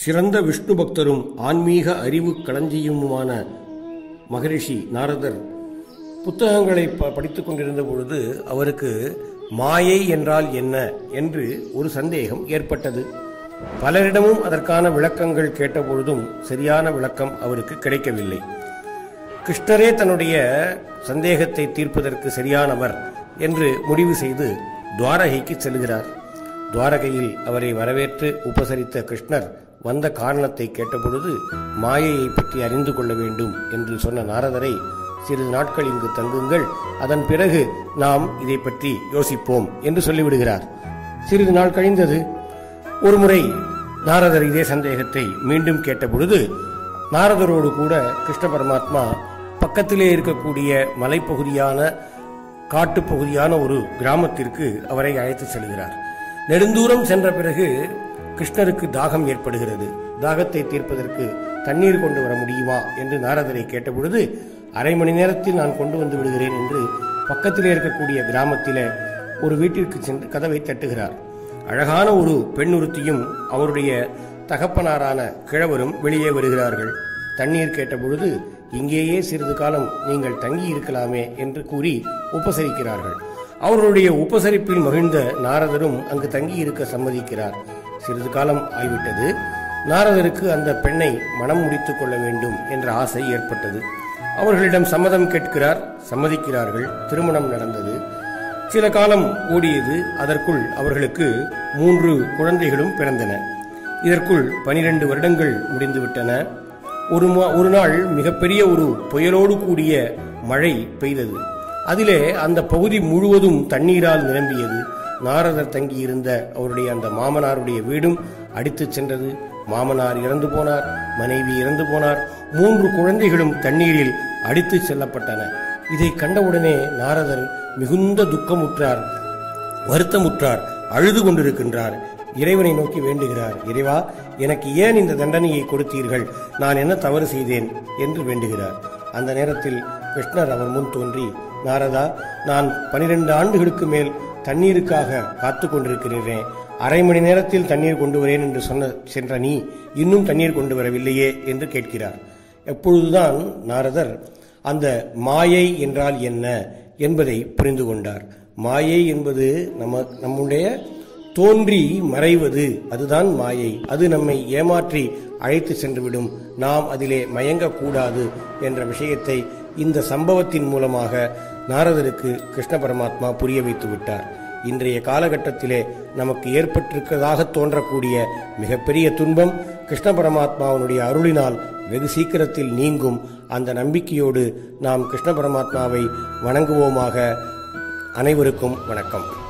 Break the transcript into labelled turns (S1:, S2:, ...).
S1: சிறந்த விஷ்ணு பக்தரும் ஆன்மீக அறிவு களஞ்சியமுமான மகரிஷி நாரதர் புத்தகங்களை ப படித்துக் கொண்டிருந்த பொழுது அவருக்கு மாயை என்றால் என்ன என்று ஒரு சந்தேகம் ஏற்பட்டது பலரிடமும் அதற்கான விளக்கங்கள் கேட்டபொழுதும் சரியான விளக்கம் அவருக்கு கிடைக்கவில்லை கிருஷ்ணரே தன்னுடைய சந்தேகத்தை தீர்ப்பதற்கு சரியானவர் என்று முடிவு செய்து துவாரகைக்கு செல்கிறார் துவாரகையில் அவரை வரவேற்று உபசரித்த கிருஷ்ணர் வந்த காரணத்தை கேட்டபொழுது மாயையை பற்றி அறிந்து கொள்ள வேண்டும் என்று சொன்ன நாரதரை சிறிது நாட்கள் இங்கு தங்குங்கள் அதன் பிறகு நாம் இதை பற்றி யோசிப்போம் என்று சொல்லிவிடுகிறார் சிறிது நாள் கழிந்தது ஒருமுறை நாரதர் இதே சந்தேகத்தை மீண்டும் கேட்டபொழுது நாரதரோடு கூட கிருஷ்ண பரமாத்மா பக்கத்திலே இருக்கக்கூடிய மலைப்பகுதியான காட்டுப்பகுதியான ஒரு கிராமத்திற்கு அவரை அழைத்து செல்கிறார் நெடுந்தூரம் சென்ற பிறகு கிருஷ்ணருக்கு தாகம் ஏற்படுகிறது தாகத்தை தீர்ப்பதற்கு தண்ணீர் கொண்டு வர முடியுமா என்று நாரதரை கேட்டபொழுது அரை மணி நேரத்தில் நான் கொண்டு வந்து விடுகிறேன் என்று பக்கத்திலே இருக்கக்கூடிய கிராமத்திலே ஒரு வீட்டிற்கு சென்று கதவை தட்டுகிறார் அழகான ஒரு பெண்ணுறுத்தியும் அவருடைய தகப்பனாரான கிழவரும் வெளியே வருகிறார்கள் தண்ணீர் கேட்டபொழுது இங்கேயே சிறிது காலம் நீங்கள் தங்கி இருக்கலாமே என்று கூறி உபசரிக்கிறார்கள் அவர்களுடைய உபசரிப்பில் மகிழ்ந்த நாரதரும் அங்கு தங்கி இருக்க சம்மதிக்கிறார் சிறிது காலம் ஆய்விட்டது நாரதருக்கு அந்த பெண்ணை மனம் முடித்துக் கொள்ள வேண்டும் என்ற ஆசை ஏற்பட்டது அவர்களிடம் சம்மதம் கேட்கிறார் சம்மதிக்கிறார்கள் திருமணம் நடந்தது சில காலம் ஓடியது அதற்குள் அவர்களுக்கு மூன்று குழந்தைகளும் பிறந்தன இதற்குள் பனிரெண்டு வருடங்கள் முடிந்துவிட்டன ஒரு மா- ஒரு நாள் மிகப்பெரிய ஒரு புயலோடு கூடிய மழை பெய்தது அதிலே அந்த பகுதி முழுவதும் தண்ணீரால் நிரம்பியது நாரதர் தங்கியிருந்த அவருடைய அந்த மாமனாருடைய வீடும் அடித்துச் சென்றது மாமனார் இறந்து போனார் மனைவி இறந்து போனார் மூன்று குழந்தைகளும் தண்ணீரில் அடித்துச் செல்லப்பட்டன இதை கண்டவுடனே நாரதர் மிகுந்த துக்கமுற்றார் வருத்தமுற்றார் அழுது கொண்டிருக்கின்றார் இறைவனை நோக்கி வேண்டுகிறார் இறைவா எனக்கு ஏன் இந்த தண்டனையை கொடுத்தீர்கள் நான் என்ன தவறு செய்தேன் என்று வேண்டுகிறார் அந்த நேரத்தில் கிருஷ்ணர் அவர் முன் தோன்றி நாரதா நான் பனிரெண்டு ஆண்டுகளுக்கு மேல் தண்ணீருக்காக காத்து கொண்டிருக்கிறேன் அரை மணி நேரத்தில் தண்ணீர் கொண்டு வரேன் என்று சொன்ன சென்ற நீ இன்னும் தண்ணீர் கொண்டு வரவில்லையே என்று கேட்கிறார் எப்பொழுதுதான் நாரதர் அந்த மாயை என்றால் என்ன என்பதை புரிந்து கொண்டார் மாயை என்பது நம்ம நம்முடைய தோன்றி மறைவது அதுதான் மாயை அது நம்மை ஏமாற்றி அழைத்து சென்றுவிடும் நாம் அதிலே மயங்கக்கூடாது என்ற விஷயத்தை இந்த சம்பவத்தின் மூலமாக நாரதருக்கு கிருஷ்ண பரமாத்மா புரிய வைத்து விட்டார் இன்றைய காலகட்டத்திலே நமக்கு ஏற்பட்டிருக்கிறதாக தோன்றக்கூடிய மிகப்பெரிய துன்பம் கிருஷ்ண பரமாத்மாவினுடைய அருளினால் வெகு சீக்கிரத்தில் நீங்கும் அந்த நம்பிக்கையோடு நாம் கிருஷ்ண பரமாத்மாவை வணங்குவோமாக அனைவருக்கும் வணக்கம்